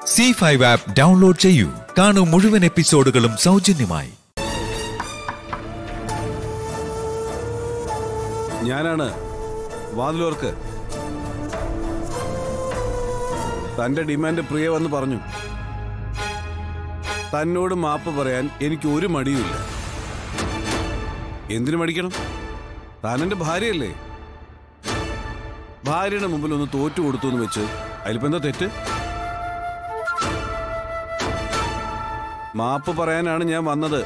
C five app download ചെയ്യൂ കാണൂ മുഴുവൻ എപ്പിസോഡുകളും സൗജന്യമായി ഞാനാണ് വാതിലോർക്ക് തന്റെ ഡിമാൻഡ് പ്രിയ വന്ന് പറഞ്ഞു തന്നോട് മാപ്പ് പറയാൻ എനിക്ക് ഒരു മടിയുമില്ല എന്തിനു മടിക്കണം താൻ എന്റെ ഭാര്യയല്ലേ ഭാര്യയുടെ മുമ്പിൽ ഒന്ന് തോറ്റു കൊടുത്തു എന്ന് വെച്ച് അതിലിപ്പോ എന്താ തെറ്റ് മാപ്പ് പറയാനാണ് ഞാൻ വന്നത്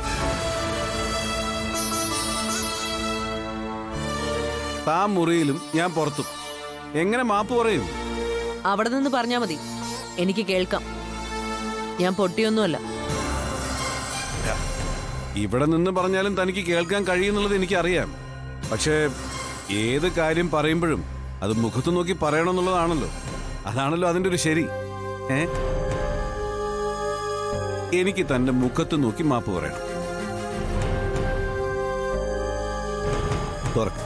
താൻ മുറിയിലും ഞാൻ പുറത്തും എങ്ങനെ മാപ്പ് പറയും അവിടെ നിന്ന് പറഞ്ഞാ മതി എനിക്ക് കേൾക്കാം ഞാൻ പൊട്ടിയൊന്നുമല്ല ഇവിടെ നിന്ന് പറഞ്ഞാലും തനിക്ക് കേൾക്കാൻ കഴിയുന്നുള്ളത് എനിക്കറിയാം പക്ഷേ ഏത് കാര്യം പറയുമ്പോഴും അത് മുഖത്ത് നോക്കി പറയണമെന്നുള്ളതാണല്ലോ അതാണല്ലോ അതിന്റെ ഒരു ശരി ഏ എനിക്ക് തന്റെ മുഖത്ത് നോക്കി മാപ്പ് പറയണം തുറക്ക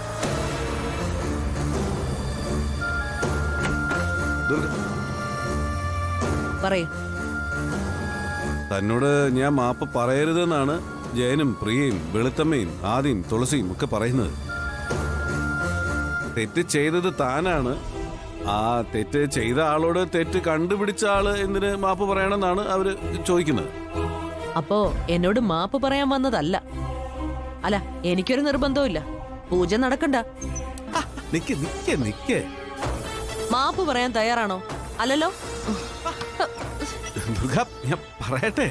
ദുർഗ പറയൂ തന്നോട് ഞാൻ മാപ്പ് പറയരുതെന്നാണ് ജയനും പ്രിയയും വെളുത്തമ്മയും ആദിയും തുളസിയും ഒക്കെ പറയുന്നത് തെറ്റ് ചെയ്തത് താനാണ് ആ തെറ്റ് ചെയ്ത ആളോട് തെറ്റ് കണ്ടുപിടിച്ച ആള് എന്തിന് മാപ്പ് പറയണമെന്നാണ് അവര് ചോദിക്കുന്നത് അപ്പോ എന്നോട് മാപ്പ് പറയാൻ വന്നതല്ല അല്ല എനിക്കൊരു നിർബന്ധവുമില്ല പൂജ നടക്കണ്ട ആ, നിക്ക് നിക്ക് നിക്ക് മാപ്പ് പറയാൻ തയ്യാറാണോ അല്ലല്ലോ ദുർഗ ഞാൻ പറയട്ടെ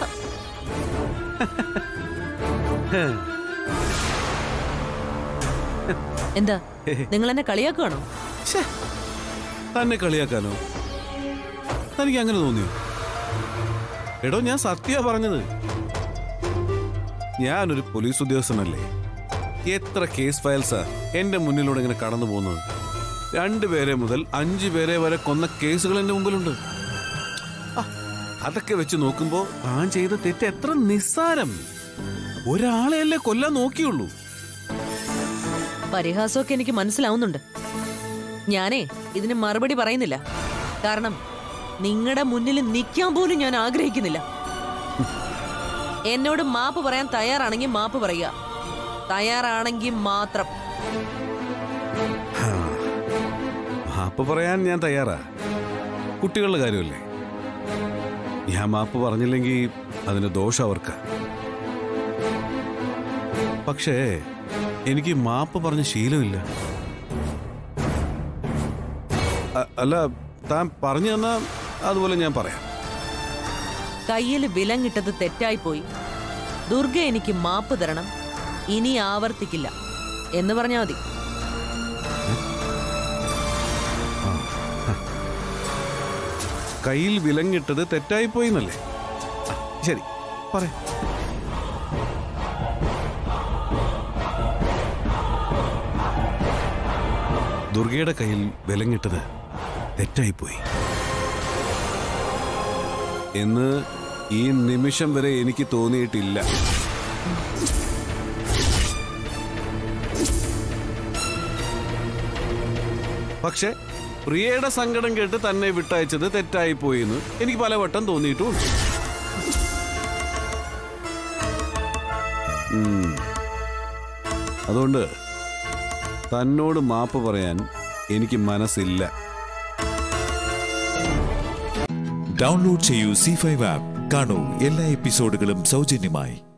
എന്താ നിങ്ങൾ എന്നെ കളിയാക്കുകയാണോ ശ്ശേ, തന്നെ കളിയാക്കാനോ തനിക്ക് അങ്ങനെ തോന്നിയോ എടോ ഞാൻ സത്യ പറഞ്ഞത് ഞാനൊരു പോലീസ് ഉദ്യോഗസ്ഥനല്ലേ എത്ര കേസ് ഫയൽസാ എന്റെ മുന്നിലൂടെ ഇങ്ങനെ കടന്നു പോകുന്നത് രണ്ടുപേരെ മുതൽ അഞ്ചു പേരെ വരെ കൊന്ന കേസുകൾ എന്റെ മുമ്പിലുണ്ട് ആ, അതൊക്കെ വെച്ച് നോക്കുമ്പോ താൻ ചെയ്ത തെറ്റ് എത്ര നിസ്സാരം ഒരാളെയല്ലേ കൊല്ലാൻ നോക്കിയുള്ളൂ പരിഹാസമൊക്കെ എനിക്ക് മനസ്സിലാവുന്നുണ്ട് ഞാനേ ഇതിന് മറുപടി പറയുന്നില്ല കാരണം നിങ്ങളുടെ മുന്നിൽ നിൽക്കാൻ പോലും ഞാൻ ആഗ്രഹിക്കുന്നില്ല എന്നോട് മാപ്പ് പറയാൻ തയ്യാറാണെങ്കിൽ മാപ്പ് പറയുക തയ്യാറാണെങ്കിൽ മാത്രം മാപ്പ് പറയാൻ ഞാൻ തയ്യാറാ കുട്ടികളുടെ കാര്യമല്ലേ ഞാൻ മാപ്പ് പറഞ്ഞില്ലെങ്കിൽ അതിന് ദോഷം അവർക്ക് പക്ഷേ എനിക്ക് മാപ്പ് പറഞ്ഞ ശീലമില്ല അ- അല്ല താൻ പറഞ്ഞു തന്നാ അതുപോലെ ഞാൻ പറയാം കയ്യിൽ വിലങ്ങിട്ടത് തെറ്റായിപ്പോയി ദുർഗ എനിക്ക് മാപ്പ് തരണം ഇനി ആവർത്തിക്കില്ല എന്ന് പറഞ്ഞാൽ മതി കയ്യിൽ വിലങ്ങിട്ടത് തെറ്റായിപ്പോയി എന്നല്ലേ ആ, ശരി പറയാം ദുർഗയുടെ കയ്യിൽ വിലങ്ങിട്ടത് തെറ്റായിപ്പോയി എന്ന് ഈ നിമിഷം വരെ എനിക്ക് തോന്നിയിട്ടില്ല പക്ഷെ പ്രിയയുടെ സങ്കടം കേട്ട് തന്നെ വിട്ടയച്ചത് തെറ്റായിപ്പോയി എന്ന് എനിക്ക് പലവട്ടം തോന്നിയിട്ടുമുണ്ട് ഉം. അതുകൊണ്ട് തന്നോട് മാപ്പ് പറയാൻ എനിക്ക് മനസ്സില്ല ഡൗൺലോഡ് ചെയ്യൂ സി ഫൈവ് ആപ്പ് കാണൂ എല്ലാ എപ്പിസോഡുകളും സൗജന്യമായി